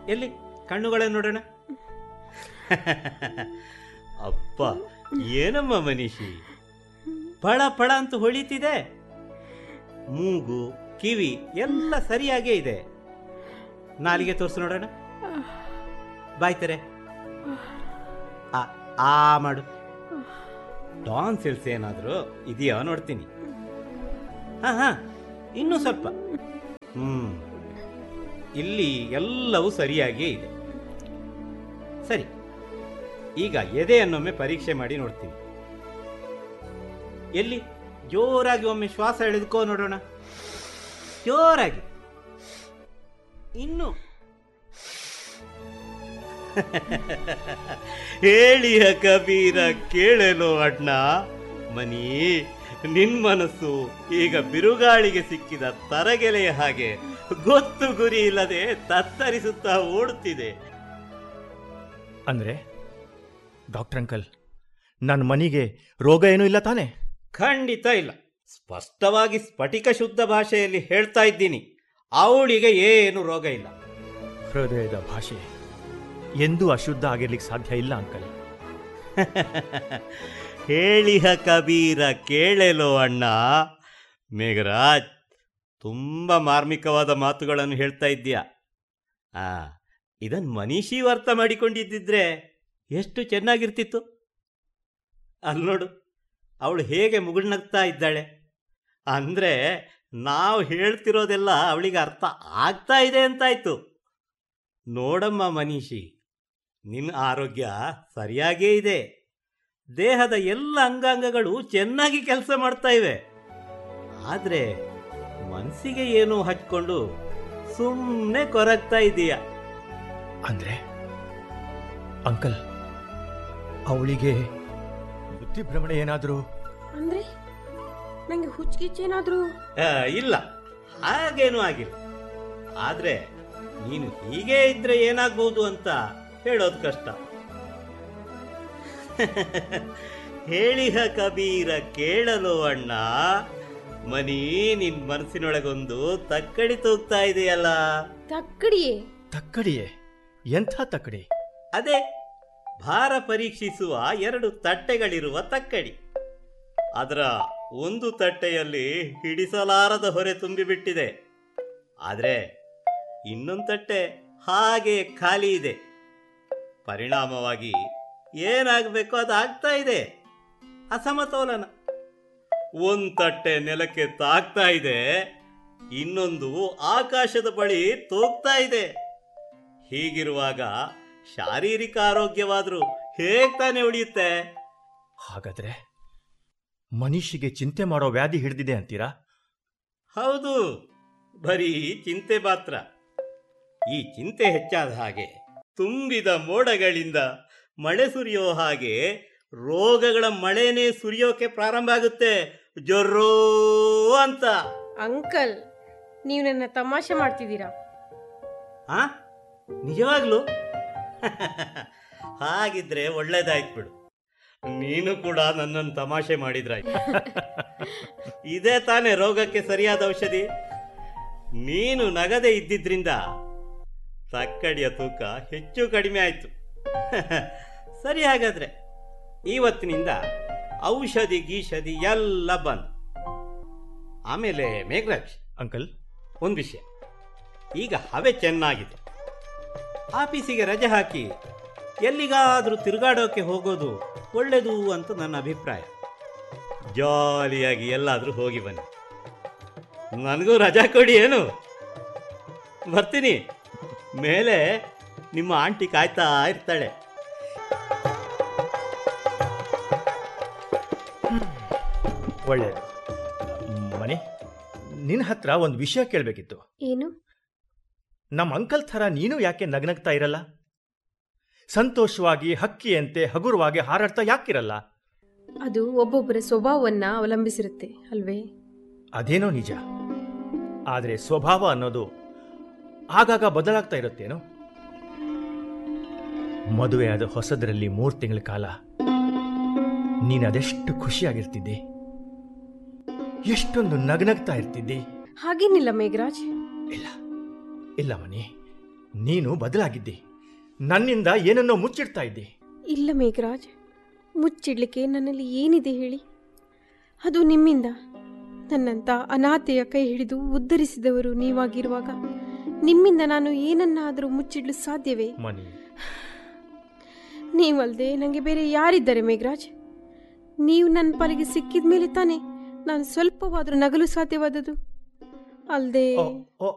ಎಲ್ಲಿ ಕಣ್ಣುಗಳನ್ನು ನೋಡೋಣ ಅಪ್ಪ ಏನಮ್ಮ ಮನೀಷಿ ಪಳ ಪಳ ಅಂತ ಹೊಳಿತಿದೆ ಮೂಗು ಕಿವಿ ಎಲ್ಲ ಸರಿಯಾಗೇ ಇದೆ ನಾಲಿಗೆ ತೋರಿಸು ನೋಡೋಣ ಬಾಯ್ತಾರೆ ಆ ಆ ಮಾಡು ಟಾನ್ಸಿಲ್ಸ್ ಏನಾದರೂ ಇದೆಯಾ ನೋಡ್ತೀನಿ ಹಾ ಹಾ ಇನ್ನೂ ಸ್ವಲ್ಪ ಹ್ಮ್ ಇಲ್ಲಿ ಎಲ್ಲವೂ ಸರಿಯಾಗಿಯೇ ಇದೆ ಸರಿ ಈಗ ಎದೆಯನ್ನೊಮ್ಮೆ ಪರೀಕ್ಷೆ ಮಾಡಿ ನೋಡ್ತೀನಿ ಎಲ್ಲಿ ಜೋರಾಗಿ ಒಮ್ಮೆ ಶ್ವಾಸ ಎಳೆದುಕೋ ನೋಡೋಣ ಜೋರಾಗಿ ಇನ್ನು ಹೇಳಿಯ ಕಬೀರ ಕೇಳಲು ಅಣ್ಣ ಮನಿ ನಿನ್ ಮನಸ್ಸು ಈಗ ಬಿರುಗಾಳಿಗೆ ಸಿಕ್ಕಿದ ತರಗೆಲೆಯ ಹಾಗೆ ಗೊತ್ತು ಗುರಿ ಇಲ್ಲದೆ ತತ್ತರಿಸುತ್ತಾ ಓಡುತ್ತಿದೆ ಅಂದ್ರೆ ಡಾಕ್ಟರ್ ಅಂಕಲ್ ನನ್ನ ಮನೆಗೆ ರೋಗ ಏನೂ ಇಲ್ಲ ತಾನೇ ಖಂಡಿತ ಇಲ್ಲ ಸ್ಪಷ್ಟವಾಗಿ ಸ್ಫಟಿಕ ಶುದ್ಧ ಭಾಷೆಯಲ್ಲಿ ಹೇಳ್ತಾ ಇದ್ದೀನಿ ಅವಳಿಗೆ ಏನು ರೋಗ ಇಲ್ಲ ಹೃದಯದ ಭಾಷೆ ಎಂದೂ ಅಶುದ್ಧ ಆಗಿರ್ಲಿಕ್ಕೆ ಸಾಧ್ಯ ಇಲ್ಲ ಅಂಕಲ್ ಹೇಳಿಹ ಕಬೀರ ಕೇಳೆಲೋ ಅಣ್ಣ ಮೇಘರಾಜ್ ತುಂಬ ಮಾರ್ಮಿಕವಾದ ಮಾತುಗಳನ್ನು ಹೇಳ್ತಾ ಇದ್ದೀಯ ಆ ಇದನ್ನು ಮನೀಷಿ ಅರ್ಥ ಮಾಡಿಕೊಂಡಿದ್ದಿದ್ರೆ ಎಷ್ಟು ಚೆನ್ನಾಗಿರ್ತಿತ್ತು ಅಲ್ಲಿ ನೋಡು ಅವಳು ಹೇಗೆ ಮುಗುಳ್ನಗ್ತಾ ಇದ್ದಾಳೆ ಅಂದರೆ ನಾವು ಹೇಳ್ತಿರೋದೆಲ್ಲ ಅವಳಿಗೆ ಅರ್ಥ ಆಗ್ತಾ ಇದೆ ಅಂತಾಯ್ತು ನೋಡಮ್ಮ ಮನೀಷಿ ನಿನ್ನ ಆರೋಗ್ಯ ಸರಿಯಾಗೇ ಇದೆ ದೇಹದ ಎಲ್ಲ ಅಂಗಾಂಗಗಳು ಚೆನ್ನಾಗಿ ಕೆಲಸ ಮಾಡ್ತಾ ಇವೆ ಆದರೆ ಮನಸ್ಸಿಗೆ ಏನೋ ಹಚ್ಕೊಂಡು ಸುಮ್ಮನೆ ಕೊರಗ್ತಾ ಇದೀಯ ಅಂದ್ರೆ ಅಂಕಲ್ ಅವಳಿಗೆ ಬುದ್ಧಿಭ್ರಮಣೆ ಏನಾದರೂ ಅಂದ್ರೆ ನಂಗೆ ಹುಚ್ಚಿಗಿಚ್ಚೇನಾದ್ರೂ ಆ, ಇಲ್ಲ ಹಾಗೇನೂ ಆಗಿಲ್ಲ ಆದ್ರೆ ನೀನು ಹೀಗೆ ಇದ್ರೆ ಏನಾಗ್ಬೋದು ಅಂತ ಹೇಳೋದು ಕಷ್ಟ ಹೇಳಿಹ ಕಬೀರ ಕೇಳಲು ಅಣ್ಣ ಮನಿ ನಿನ್ ಮನಸ್ಸಿನೊಳಗೊಂದು ತಕ್ಕಡಿ ತೂಗ್ತಾ ಇದೆಯಲ್ಲ ತಕ್ಕಡಿಯೇ ತಕ್ಕಡಿಯೇ ಎಂಥ ತಕ್ಕಡಿ ಅದೇ ಭಾರ ಪರೀಕ್ಷಿಸುವ ಎರಡು ತಟ್ಟೆಗಳಿರುವ ತಕ್ಕಡಿ ಅದರ ಒಂದು ತಟ್ಟೆಯಲ್ಲಿ ಹಿಡಿಸಲಾರದ ಹೊರೆ ತುಂಬಿಬಿಟ್ಟಿದೆ ಆದರೆ ಇನ್ನೊಂದು ತಟ್ಟೆ ಹಾಗೆ ಖಾಲಿ ಇದೆ ಪರಿಣಾಮವಾಗಿ ಏನಾಗಬೇಕು ಅದು ಆಗ್ತಾ ಇದೆ ಅಸಮತೋಲನ ಒಂದು ತಟ್ಟೆ ನೆಲಕ್ಕೆ ತಾಗ್ತಾ ಇದೆ ಇನ್ನೊಂದು ಆಕಾಶದ ಬಳಿ ತೂಗ್ತಾ ಇದೆ ಹೀಗಿರುವಾಗ ಶಾರೀರಿಕ ಆರೋಗ್ಯವಾದ್ರೂ ಹೇಗ್ ತಾನೇ ಉಳಿಯುತ್ತೆ ಹಾಗಾದ್ರೆ ಮನುಷ್ಯಗೆ ಚಿಂತೆ ಮಾಡೋ ವ್ಯಾಧಿ ಹಿಡಿದಿದೆ ಅಂತೀರಾ ಹೌದು ಬರೀ ಚಿಂತೆ ಮಾತ್ರ ಈ ಚಿಂತೆ ಹೆಚ್ಚಾದ ಹಾಗೆ ತುಂಬಿದ ಮೋಡಗಳಿಂದ ಮಳೆ ಸುರಿಯೋ ಹಾಗೆ ರೋಗಗಳ ಮಳೆನೇ ಸುರಿಯೋಕೆ ಪ್ರಾರಂಭ ಆಗುತ್ತೆ ಜೊರ್ರೋ ಅಂತ ಅಂಕಲ್ ನೀವು ನನ್ನ ತಮಾಷೆ ಮಾಡ್ತಿದ್ದೀರಾ ಆ ನಿಜವಾಗ್ಲು ಹಾಗಿದ್ರೆ ಒಳ್ಳೇದಾಯ್ತು ಬಿಡು ನೀನು ಕೂಡ ನನ್ನನ್ನು ತಮಾಷೆ ಮಾಡಿದ್ರಾಯ್ತು ಇದೇ ತಾನೇ ರೋಗಕ್ಕೆ ಸರಿಯಾದ ಔಷಧಿ ನೀನು ನಗದೆ ಇದ್ದಿದ್ರಿಂದ ತಕ್ಕಡಿಯ ತೂಕ ಹೆಚ್ಚು ಕಡಿಮೆ ಆಯ್ತು ಸರಿ ಹಾಗಾದ್ರೆ ಇವತ್ತಿನಿಂದ ಔಷಧಿ ಗೀಷಧಿ ಎಲ್ಲ ಬಂದ್ ಆಮೇಲೆ ಮೇಘರಾಜ್ ಅಂಕಲ್ ಒಂದು ವಿಷಯ ಈಗ ಹವೆ ಚೆನ್ನಾಗಿದೆ ಆಫೀಸಿಗೆ ರಜೆ ಹಾಕಿ ಎಲ್ಲಿಗಾದರೂ ತಿರುಗಾಡೋಕೆ ಹೋಗೋದು ಒಳ್ಳೆಯದು ಅಂತ ನನ್ನ ಅಭಿಪ್ರಾಯ ಜಾಲಿಯಾಗಿ ಎಲ್ಲಾದರೂ ಹೋಗಿ ಬನ್ನಿ ನನಗೂ ರಜಾ ಕೊಡಿ ಏನು ಬರ್ತೀನಿ ಮೇಲೆ ನಿಮ್ಮ ಆಂಟಿ ಕಾಯ್ತಾ ಇರ್ತಾಳೆ ಒಳ್ಳೆಯದು ಮನೆ ನಿನ್ನ ಹತ್ರ ಒಂದು ವಿಷಯ ಕೇಳಬೇಕಿತ್ತು ಏನು ನಮ್ಮ ಅಂಕಲ್ ಥರ ನೀನು ಯಾಕೆ ನಗ್ನಗ್ತಾ ಇರಲ್ಲ ಸಂತೋಷವಾಗಿ ಹಕ್ಕಿಯಂತೆ ಹಗುರವಾಗಿ ಹಾರಾಡ್ತಾ ಯಾಕಿರಲ್ಲ ಅದು ಒಬ್ಬೊಬ್ಬರ ಸ್ವಭಾವವನ್ನ ಅವಲಂಬಿಸಿರುತ್ತೆ ಅಲ್ವೇ ಅದೇನೋ ನಿಜ ಆದರೆ ಸ್ವಭಾವ ಅನ್ನೋದು ಆಗಾಗ ಬದಲಾಗ್ತಾ ಇರುತ್ತೇನೋ ಮದುವೆಯಾದ ಹೊಸದರಲ್ಲಿ ಮೂರು ತಿಂಗಳ ಕಾಲ ನೀನು ಅದೆಷ್ಟು ಖುಷಿಯಾಗಿರ್ತಿದ್ದೆ ಎಷ್ಟೊಂದು ನಗನಗ್ತಾ ಇರ್ತಿದ್ದೆ ಹಾಗೇನಿಲ್ಲ ಮೇಘರಾಜ್ ಇಲ್ಲ ಇಲ್ಲ ಮನಿ ನೀನು ಬದಲಾಗಿದ್ದೆ ನನ್ನಿಂದ ಏನನ್ನೋ ಮುಚ್ಚಿಡ್ತಾ ಇದ್ದೆ ಇಲ್ಲ ಮೇಘರಾಜ್ ಮುಚ್ಚಿಡ್ಲಿಕ್ಕೆ ನನ್ನಲ್ಲಿ ಏನಿದೆ ಹೇಳಿ ಅದು ನಿಮ್ಮಿಂದ ನನ್ನಂತ ಅನಾಥೆಯ ಕೈ ಹಿಡಿದು ಉದ್ಧರಿಸಿದವರು ನೀವಾಗಿರುವಾಗ ನಿಮ್ಮಿಂದ ನಾನು ಏನನ್ನಾದರೂ ಮುಚ್ಚಿಡ್ಲು ಸಾಧ್ಯವೇ ಮನಿ ನೀವಲ್ದೆ ನನಗೆ ಬೇರೆ ಯಾರಿದ್ದಾರೆ ಮೇಘರಾಜ್ ನೀವು ನನ್ನ ಪಾಲಿಗೆ ಸಿಕ್ಕಿದ ಮೇಲೆ ತಾನೇ ನಾನು ಸ್ವಲ್ಪವಾದರೂ ನಗಲು ಸಾಧ್ಯವಾದದ್ದು ಅಲ್ಲದೆ ಓ, ಓ,